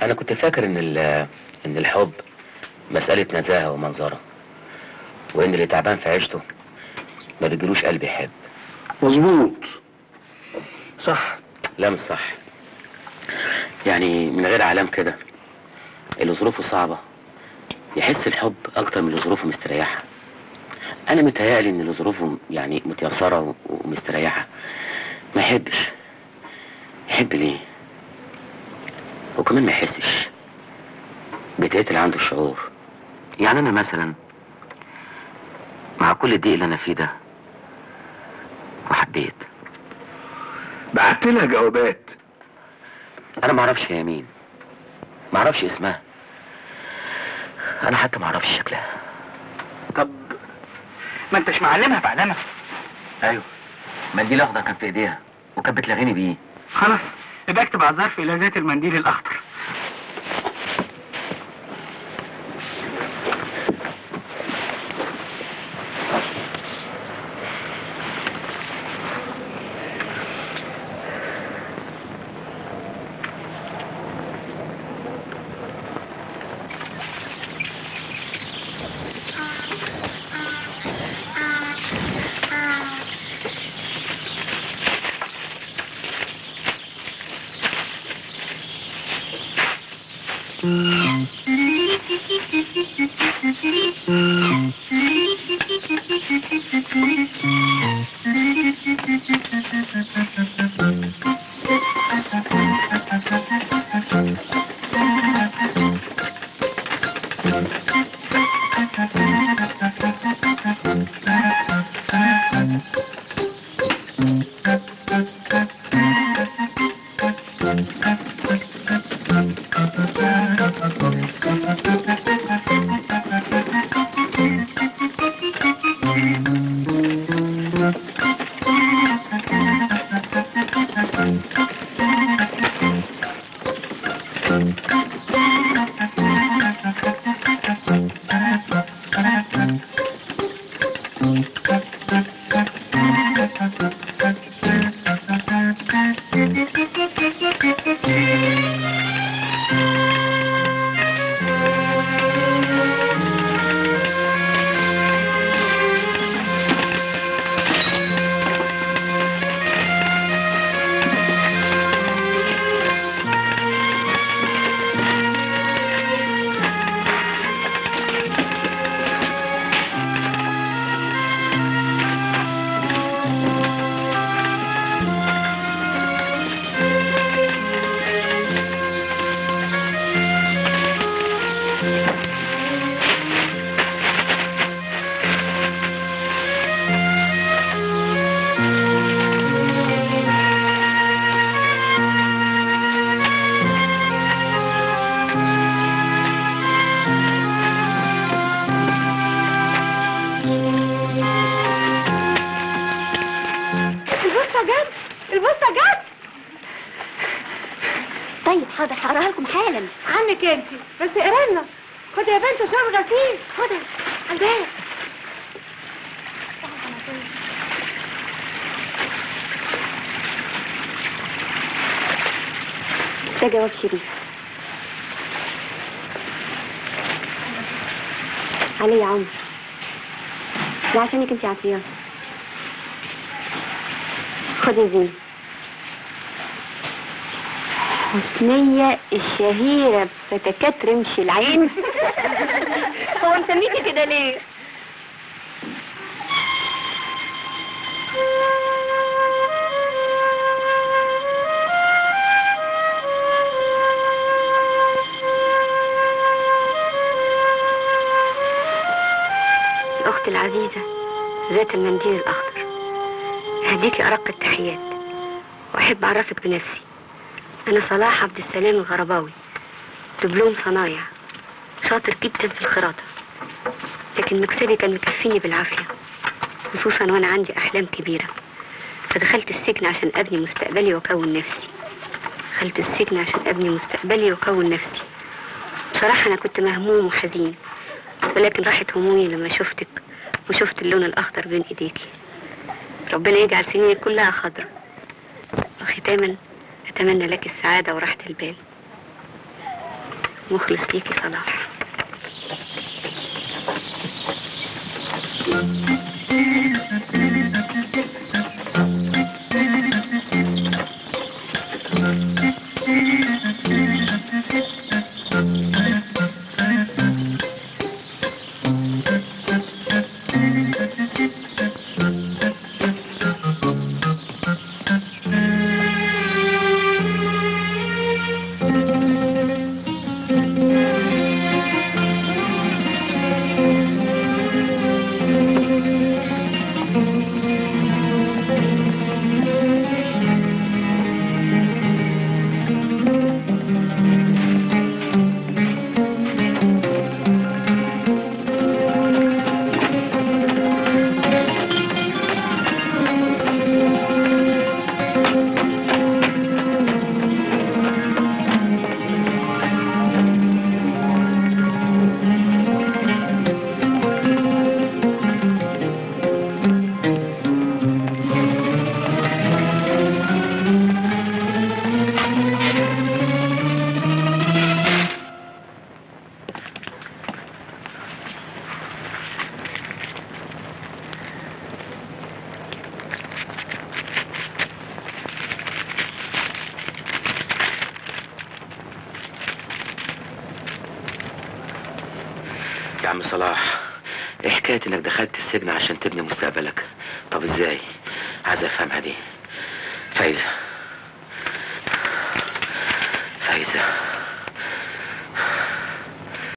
انا كنت فاكر ان ال- ان الحب مسألة نزاهة ومنظرة وان اللي تعبان في عيشته ما بيجيلوش قلب يحب مظبوط صح لا مش صح يعني من غير علام كده اللي ظروفه صعبة يحس الحب اكتر من اللي ظروفه مستريحة انا متهيألي ان اللي ظروفه يعني متيسرة و- ومستريحة ما يحبش يحب ليه وكمان ما يحسش بيتقتل عنده الشعور يعني انا مثلا مع كل الضيق اللي انا فيه ده وحبيت بعت لها جوابات انا ما اعرفش هي مين ما اعرفش اسمها انا حتى ما اعرفش شكلها طب ما انتش معلمها بعلمها ايوه منديل اخضر كان في ايديها وكانت بتلغيني بيه خلاص يبقى اكتب على الظرف الى ذات المنديل الاخضر البوسطة جت البوسطة جت طيب حاضر هقراها لكم حالا عنك انت بس اقرا لنا خد يا بنت شغل غسيل خدها على الباب ده جواب شريف علي يا عمر ده عشانك انت عطيات خد يا زينب حسنية الشهيرة بفتكات رمش العين هو مسميكي كده ليه؟ الأخت العزيزة ذات المنديل الأخضر هديكي أرق التحيات وأحب أعرفك بنفسي أنا صلاح عبد السلام الغرباوي دبلوم صنايع شاطر جدا في الخراطة لكن مكسبي كان مكفيني بالعافية خصوصا وأنا عندي أحلام كبيرة فدخلت السجن عشان أبني مستقبلي وأكون نفسي دخلت السجن عشان أبني مستقبلي وأكون نفسي بصراحة أنا كنت مهموم وحزين ولكن راحت همومي لما شفتك وشفت اللون الأخضر بين إيديكي ربنا يجعل سنينك كلها خضرة وختاما أتمنى لك السعادة وراحة البال مخلص ليكي صلاح يا عم صلاح ايه حكاية انك دخلت السجن عشان تبني مستقبلك طب ازاي عايز افهمها دي فايزة فايزة